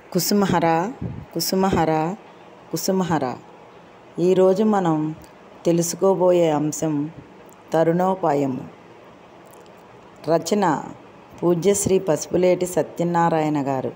కుసుమహర కుసుమహర కుసుమహర ఈరోజు మనం తెలుసుకోబోయే అంశం తరుణోపాయము రచన పూజ్యశ్రీ పసుపులేటి సత్యనారాయణ గారు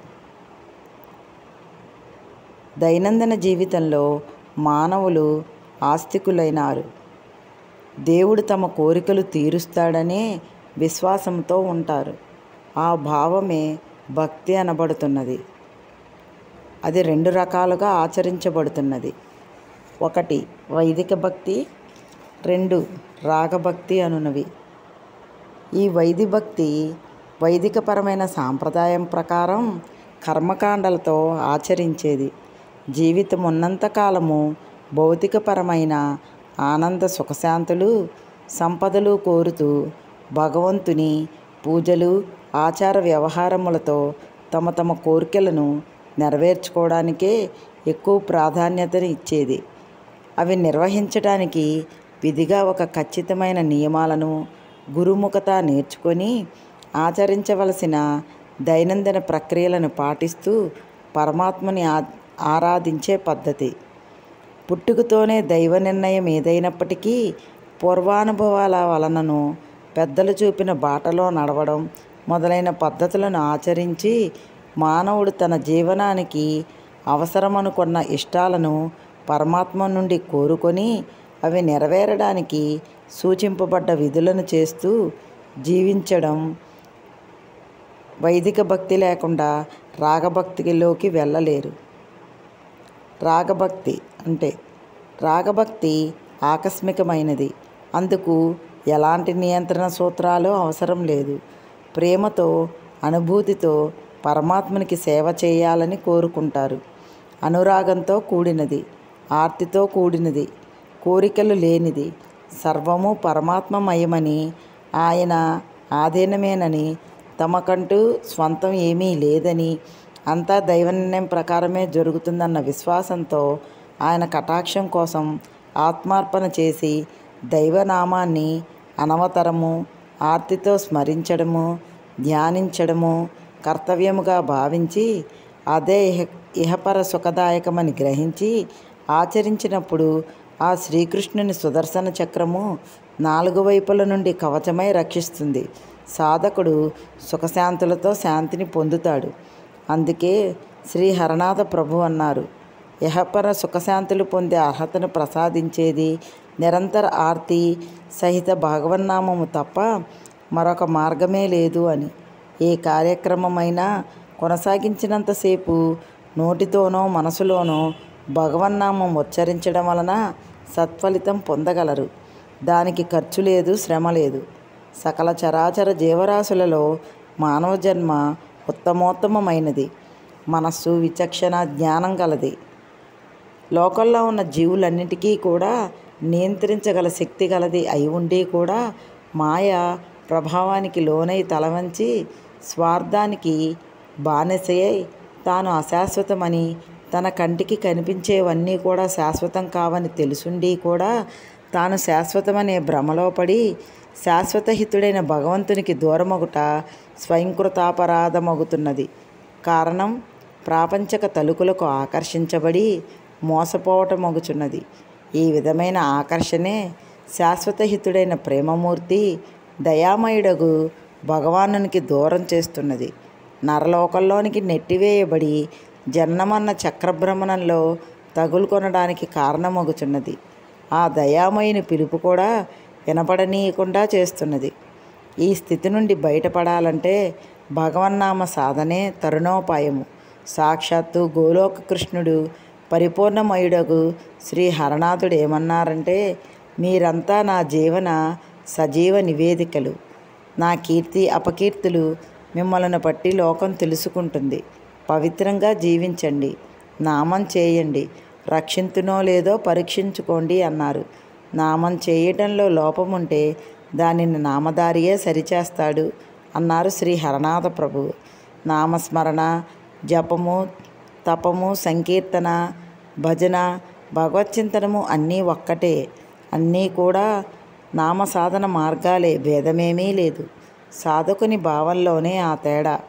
దైనందిన జీవితంలో మానవులు ఆస్తికులైనారు దేవుడు తమ కోరికలు తీరుస్తాడనే విశ్వాసంతో ఉంటారు ఆ భావమే భక్తి అనబడుతున్నది అది రెండు రకాలుగా ఆచరించబడుతున్నది ఒకటి వైదిక భక్తి రెండు రాగభక్తి అనునవి ఈ వైది భక్తి వైదికపరమైన సాంప్రదాయం ప్రకారం కర్మకాండలతో ఆచరించేది జీవితం ఉన్నంతకాలము భౌతికపరమైన ఆనంద సుఖశాంతులు సంపదలు కోరుతూ భగవంతుని పూజలు ఆచార వ్యవహారములతో తమ తమ కోరికలను నెరవేర్చుకోవడానికే ఎక్కువ ప్రాధాన్యతని ఇచ్చేది అవి నిర్వహించడానికి విధిగా ఒక ఖచ్చితమైన నియమాలను గురుముఖత నేర్చుకొని ఆచరించవలసిన దైనందిన ప్రక్రియలను పాటిస్తూ పరమాత్మని ఆ ఆరాధించే పద్ధతి పుట్టుకతోనే దైవ నిర్ణయం ఏదైనప్పటికీ పూర్వానుభవాల వలనను పెద్దలు చూపిన బాటలో నడవడం మొదలైన పద్ధతులను ఆచరించి మానవుడు తన జీవనానికి అవసరమనుకున్న ఇష్టాలను పరమాత్మ నుండి కోరుకొని అవి నెరవేరడానికి సూచింపబడ్డ విధులను చేస్తూ జీవించడం వైదిక భక్తి లేకుండా రాగభక్తిలోకి వెళ్ళలేరు రాగభక్తి అంటే రాగభక్తి ఆకస్మికమైనది అందుకు ఎలాంటి నియంత్రణ సూత్రాలు అవసరం లేదు ప్రేమతో అనుభూతితో పరమాత్మనికి సేవ చేయాలని కోరుకుంటారు అనురాగంతో కూడినది ఆర్తితో కూడినది కోరికలు లేనిది సర్వము పరమాత్మమయమని ఆయన ఆధీనమేనని తమకంటూ స్వంతం ఏమీ లేదని అంతా దైవ నిర్ణయం ప్రకారమే జరుగుతుందన్న విశ్వాసంతో ఆయన కటాక్షం కోసం ఆత్మార్పణ చేసి దైవనామాన్ని అనవతరము ఆర్తితో స్మరించడము ధ్యానించడము కర్తవ్యముగా భావించి అదే ఇహ ఇహపర సుఖదాయకమని గ్రహించి ఆచరించినప్పుడు ఆ శ్రీకృష్ణుని సుదర్శన చక్రము నాలుగు వైపుల నుండి కవచమై రక్షిస్తుంది సాధకుడు సుఖశాంతులతో శాంతిని పొందుతాడు అందుకే శ్రీ హరనాథ ప్రభు అన్నారు యహపర సుఖశాంతులు పొందే అర్హతను ప్రసాదించేది నిరంతర ఆర్తి సహిత భగవన్నామము తప్ప మరొక మార్గమే లేదు అని ఏ కార్యక్రమమైనా కొనసాగించినంతసేపు నోటితోనో మనసులోనో భగవన్నామం ఉచ్చరించడం వలన సత్ఫలితం పొందగలరు దానికి ఖర్చు లేదు శ్రమ లేదు సకల చరాచర జీవరాశులలో మానవ జన్మ ఉత్తమోత్తమైనది మనస్సు విచక్షణ జ్ఞానం గలది లోకల్లో ఉన్న జీవులన్నిటికీ కూడా నియంత్రించగల శక్తి గలది అయి ఉండి కూడా మాయ ప్రభావానికి లోనై తలవంచి స్వార్థానికి బానిసయ్యి తాను అశాశ్వతమని తన కంటికి కనిపించేవన్నీ కూడా శాశ్వతం కావని తెలుసుండి కూడా తాను శాశ్వతమనే భ్రమలో పడి శాశ్వత హితుడైన భగవంతునికి దూరమగుట స్వయంకృతాపరాధమగుతున్నది కారణం ప్రాపంచక తలుకులకు ఆకర్షించబడి మోసపోవటమగుచున్నది ఈ విధమైన ఆకర్షణే శాశ్వత హితుడైన ప్రేమమూర్తి దయామయుడగు భగవానునికి దూరం చేస్తున్నది నరలోకంలోనికి నెట్టివేయబడి జన్మన్న చక్రభ్రమణంలో తగులుకొనడానికి కారణమగుచున్నది ఆ దయామయుని పిలుపు కూడా వినపడనీయకుండా చేస్తున్నది ఈ స్థితి నుండి బయటపడాలంటే భగవన్నామ సాధనే తరుణోపాయము సాక్షాత్తు గోలోక కృష్ణుడు పరిపూర్ణమయుడగు శ్రీ హరనాథుడు ఏమన్నారంటే మీరంతా నా జీవన సజీవ నివేదికలు నా కీర్తి అపకీర్తులు మిమ్మల్ని బట్టి లోకం తెలుసుకుంటుంది పవిత్రంగా జీవించండి నామం చేయండి రక్షించునో లేదో పరీక్షించుకోండి అన్నారు నామం చేయటంలో లోపం ఉంటే దానిని నామధారియే సరిచేస్తాడు అన్నారు శ్రీ హరనాథ ప్రభు నామస్మరణ జపము తపము సంకీర్తన భజన భగవచ్చింతనము అన్నీ ఒక్కటే అన్నీ కూడా నామ సాధన మార్గాలే భేదమేమీ లేదు సాధకుని భావంలోనే ఆ తేడా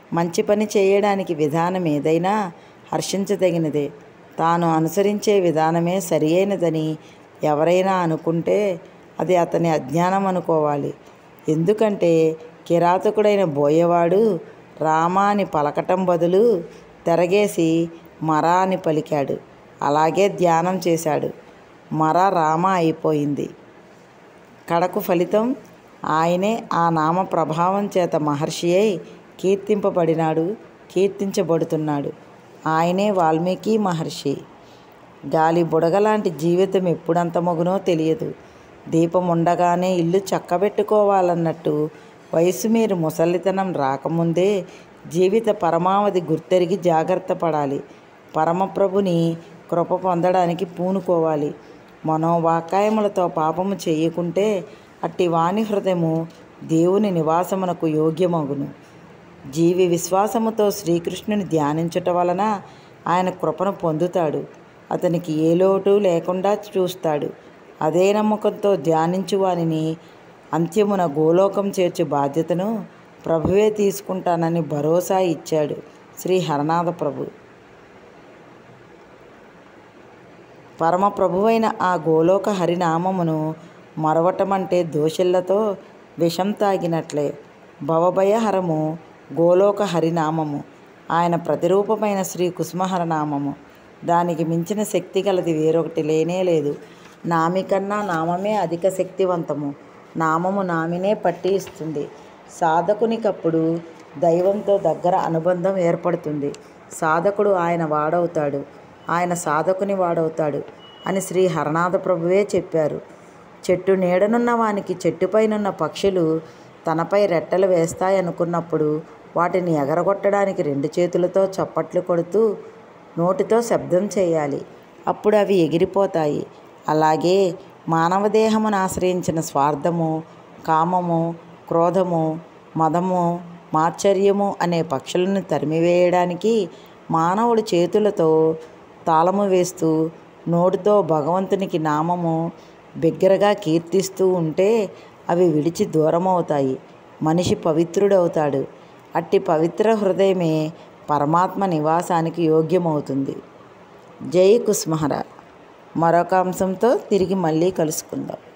మంచి పని చేయడానికి విధానం ఏదైనా హర్షించదగినదే తాను అనుసరించే విధానమే సరి అయినదని ఎవరైనా అనుకుంటే అది అతని అజ్ఞానం అనుకోవాలి ఎందుకంటే కిరాతకుడైన బోయవాడు రామ అని పలకటం బదులు తెరగేసి మరా అని పలికాడు అలాగే ధ్యానం చేశాడు మర రామ అయిపోయింది కడకు ఫలితం ఆయనే ఆ నామ ప్రభావం చేత మహర్షి అయి కీర్తింపబడినాడు కీర్తించబడుతున్నాడు ఆయనే వాల్మీకి మహర్షి గాలి బుడగలాంటి జీవితం ఎప్పుడంతమగునో తెలియదు దీపం ఉండగానే ఇల్లు చక్కబెట్టుకోవాలన్నట్టు వయసు మీరు ముసలితనం రాకముందే జీవిత పరమావధి గుర్తెరిగి జాగ్రత్త పడాలి పరమప్రభుని కృప పొందడానికి పూనుకోవాలి మనోవాకాయములతో పాపము చేయకుంటే అట్టి వాణి హృదయము దేవుని నివాసమునకు యోగ్యమగును జీవి విశ్వాసముతో శ్రీకృష్ణుని ధ్యానించుట వలన ఆయన కృపను పొందుతాడు అతనికి ఏ లోటు లేకుండా చూస్తాడు అదే నమ్మకంతో ధ్యానించు వానిని అంత్యమున గోలోకం చేర్చు బాధ్యతను ప్రభువే తీసుకుంటానని భరోసా ఇచ్చాడు శ్రీ హరనాథ ప్రభు పరమప్రభువైన ఆ గోలోక హరినామమును మరవటమంటే దోషులతో విషం తాగినట్లే భవభయహరము గోలోక హరినామము ఆయన ప్రతిరూపమైన శ్రీ కుసుమహర నామము దానికి మించిన శక్తి గలది వేరొకటి లేనే లేదు నామికన్నా నామమే అధిక శక్తివంతము నామము నామినే పట్టి ఇస్తుంది సాధకునికప్పుడు దైవంతో దగ్గర అనుబంధం ఏర్పడుతుంది సాధకుడు ఆయన వాడవుతాడు ఆయన సాధకుని వాడవుతాడు అని శ్రీ హరనాథ ప్రభువే చెప్పారు చెట్టు నీడనున్న వానికి చెట్టుపైనున్న పక్షులు తనపై రెట్టలు వేస్తాయనుకున్నప్పుడు వాటిని ఎగరగొట్టడానికి రెండు చేతులతో చప్పట్లు కొడుతూ నోటితో శబ్దం చేయాలి అప్పుడు అవి ఎగిరిపోతాయి అలాగే మానవదేహమును ఆశ్రయించిన స్వార్థము కామము క్రోధము మదము మాత్సర్యము అనే పక్షులను తరిమివేయడానికి మానవుడు చేతులతో తాళము వేస్తూ నోటితో భగవంతునికి నామము బిగ్గరగా కీర్తిస్తూ ఉంటే అవి విడిచి దూరమవుతాయి మనిషి పవిత్రుడవుతాడు అట్టి పవిత్ర హృదయమే పరమాత్మ నివాసానికి యోగ్యమవుతుంది జై కుస్మహర మరొక అంశంతో తిరిగి మళ్ళీ కలుసుకుందాం